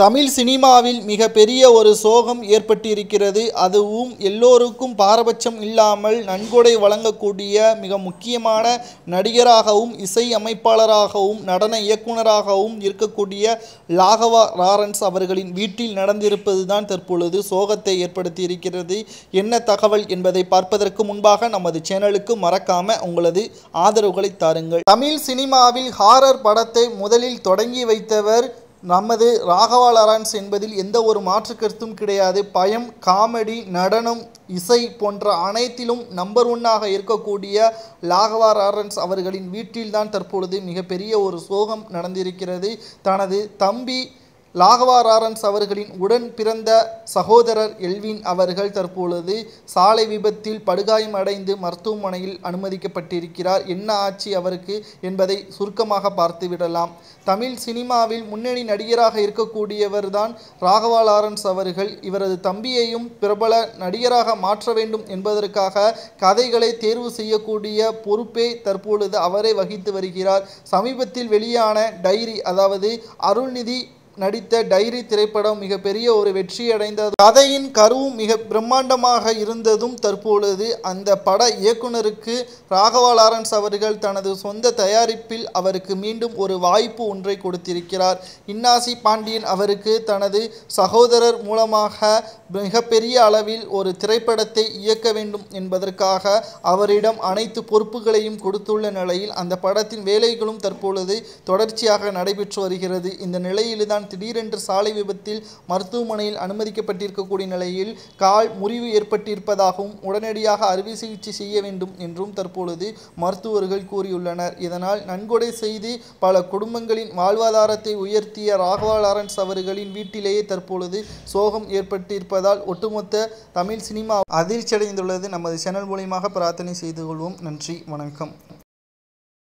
தமிழ் சினிமாவில் மிக பெரிய ஒரு சோகம் ஏற்பட்டிருக்கிறது அதுவும் எல்லோருக்கும் பாரபட்சம் இல்லாமல் நன்கொடை வழங்கக்கூடிய மிக முக்கியமான நடிகராகவும் இசை அமைப்பாளராகவும் நடன இயக்குனராகவும் இருக்கக்கூடிய லாகவா லாரன்ஸ் அவர்களின் வீட்டில் நடந்திருப்பது தான் தற்பொழுது சோகத்தை ஏற்படுத்தியிருக்கிறது என்ன தகவல் என்பதை பார்ப்பதற்கு முன்பாக நமது சேனலுக்கு மறக்காம உங்களது ஆதரவுகளை தாருங்கள் தமிழ் சினிமாவில் ஹாரர் படத்தை முதலில் தொடங்கி வைத்தவர் நமது ராகவா லாரன்ஸ் என்பதில் எந்த ஒரு மாற்று கருத்தும் கிடையாது பயம் காமெடி நடனம் இசை போன்ற அனைத்திலும் நம்பர் ஒன்னாக இருக்கக்கூடிய லாகவா லாரன்ஸ் அவர்களின் வீட்டில்தான் தற்பொழுது மிகப்பெரிய ஒரு சோகம் நடந்திருக்கிறது தனது தம்பி லாகவா லாரன்ஸ் அவர்களின் உடன் பிறந்த சகோதரர் எல்வின் அவர்கள் தற்பொழுது சாலை விபத்தில் படுகாயம் அடைந்து மருத்துவமனையில் அனுமதிக்கப்பட்டிருக்கிறார் என்ன ஆட்சி அவருக்கு என்பதை சுருக்கமாக பார்த்துவிடலாம் தமிழ் சினிமாவில் முன்னணி நடிகராக இருக்கக்கூடியவர்தான் ராகவா லாரன்ஸ் அவர்கள் இவரது தம்பியையும் பிரபல நடிகராக மாற்ற வேண்டும் என்பதற்காக கதைகளை தேர்வு செய்யக்கூடிய பொறுப்பை தற்பொழுது அவரே வகித்து வருகிறார் சமீபத்தில் வெளியான டைரி அதாவது அருள்நிதி நடித்த டைரி திரைப்படம் மிகப்பெரிய ஒரு வெற்றி அடைந்தது கதையின் கருவும் மிக பிரம்மாண்டமாக இருந்ததும் தற்பொழுது அந்த பட இயக்குனருக்கு ராகவா லாரன்ஸ் அவர்கள் தனது சொந்த தயாரிப்பில் அவருக்கு மீண்டும் ஒரு வாய்ப்பு ஒன்றை கொடுத்திருக்கிறார் இன்னாசி பாண்டியன் அவருக்கு தனது சகோதரர் மூலமாக மிகப்பெரிய அளவில் ஒரு திரைப்படத்தை இயக்க வேண்டும் என்பதற்காக அவரிடம் அனைத்து பொறுப்புகளையும் கொடுத்துள்ள நிலையில் அந்த படத்தின் வேலைகளும் தற்பொழுது தொடர்ச்சியாக நடைபெற்று வருகிறது இந்த நிலையில்தான் திடீரென்று சாலை விபத்தில் மருத்துவமனையில் அனுமதிக்கப்பட்டிருக்கக்கூடிய நிலையில் கால் முறிவு ஏற்பட்டிருப்பதாகவும் உடனடியாக அறுவை சிகிச்சை செய்ய வேண்டும் என்றும் தற்பொழுது மருத்துவர்கள் கூறியுள்ளனர் இதனால் நன்கொடை செய்து பல குடும்பங்களின் வாழ்வாதாரத்தை உயர்த்திய ராகவா லாரன்ஸ் அவர்களின் வீட்டிலேயே தற்பொழுது சோகம் ஏற்பட்டிருப்பதால் ஒட்டுமொத்த தமிழ் சினிமா அதிர்ச்சியடைந்துள்ளது நமது சேனல் மூலியமாக பிரார்த்தனை செய்து கொள்வோம் நன்றி வணக்கம்